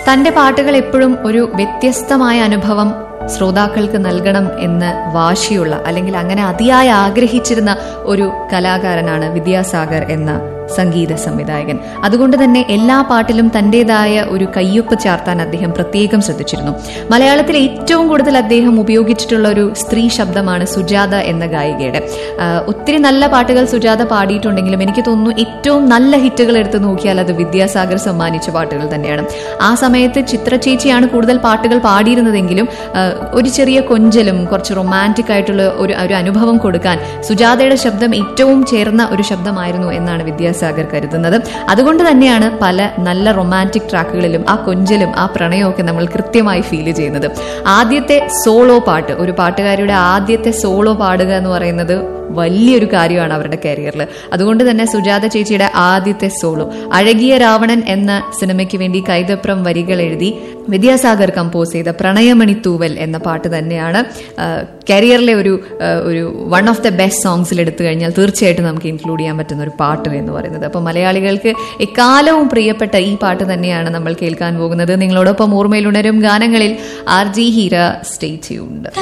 തന്റെ പാട്ടുകൾ എപ്പോഴും ഒരു വ്യത്യസ്തമായ അനുഭവം ശ്രോതാക്കൾക്ക് നൽകണം എന്ന് വാശിയുള്ള അല്ലെങ്കിൽ അങ്ങനെ അതിയായി ആഗ്രഹിച്ചിരുന്ന ഒരു കലാകാരനാണ് വിദ്യാസാഗർ എന്ന സംഗീത സംവിധായകൻ അതുകൊണ്ട് തന്നെ എല്ലാ പാട്ടിലും തന്റേതായ ഒരു കയ്യൊപ്പ് ചാർത്താൻ അദ്ദേഹം പ്രത്യേകം ശ്രദ്ധിച്ചിരുന്നു മലയാളത്തിൽ ഏറ്റവും കൂടുതൽ അദ്ദേഹം ഉപയോഗിച്ചിട്ടുള്ള ഒരു സ്ത്രീ ശബ്ദമാണ് സുജാത എന്ന ഗായികയുടെ ആ, ഒത്തിരി നല്ല പാട്ടുകൾ സുജാത പാടിയിട്ടുണ്ടെങ്കിലും എനിക്ക് തോന്നുന്നു ഏറ്റവും നല്ല ഹിറ്റുകൾ എടുത്ത് നോക്കിയാൽ അത് വിദ്യാസാഗർ സമ്മാനിച്ച പാട്ടുകൾ തന്നെയാണ് ആ സമയത്ത് ചിത്ര ചേച്ചിയാണ് കൂടുതൽ പാട്ടുകൾ പാടിയിരുന്നതെങ്കിലും ആ, ഒരു ചെറിയ കൊഞ്ചലും കുറച്ച് റൊമാൻറ്റിക് ആയിട്ടുള്ള ഒരു ഒരു അനുഭവം കൊടുക്കാൻ സുജാതയുടെ ശബ്ദം ഏറ്റവും ചേർന്ന ഒരു ശബ്ദമായിരുന്നു എന്നാണ് വിദ്യാസാഗർ കരുതുന്നത് അതുകൊണ്ട് തന്നെയാണ് പല നല്ല റൊമാൻറ്റിക് ട്രാക്കുകളിലും ആ കൊഞ്ചലും ആ പ്രണയവും നമ്മൾ കൃത്യമായി ഫീൽ ചെയ്യുന്നത് ആദ്യത്തെ സോളോ പാട്ട് ഒരു പാട്ടുകാരിയുടെ ആദ്യത്തെ സോളോ പാടുക എന്ന് പറയുന്നത് വലിയൊരു കാര്യമാണ് അവരുടെ കരിയറിൽ അതുകൊണ്ട് തന്നെ സുജാത ചേച്ചിയുടെ ആദ്യത്തെ സോളോ അഴകിയ രാവണൻ എന്ന സിനിമയ്ക്ക് വേണ്ടി കൈതപ്രം വരികൾ എഴുതി വിദ്യാസാഗർ കമ്പോസ് ചെയ്ത പ്രണയമണി തൂവൽ എന്ന പാട്ട് തന്നെയാണ് ആ, കരിയറിലെ ഒരു ആ, ഒരു വൺ ഓഫ് ദ ബെസ്റ്റ് സോങ്സിൽ എടുത്തു കഴിഞ്ഞാൽ തീർച്ചയായിട്ടും നമുക്ക് ഇൻക്ലൂഡ് ചെയ്യാൻ പറ്റുന്ന ഒരു പാട്ട് എന്ന് പറയുന്നത് അപ്പോൾ മലയാളികൾക്ക് എക്കാലവും പ്രിയപ്പെട്ട ഈ പാട്ട് തന്നെയാണ് നമ്മൾ കേൾക്കാൻ പോകുന്നത് നിങ്ങളോടൊപ്പം ഓർമ്മയിലുണരും ഗാനങ്ങളിൽ R G Heera stay tuned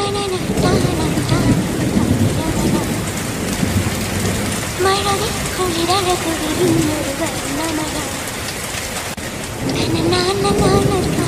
മഴവിൽ കുളിരഴകുവിരിഞ്ഞൊരു വർണ്ണമഴ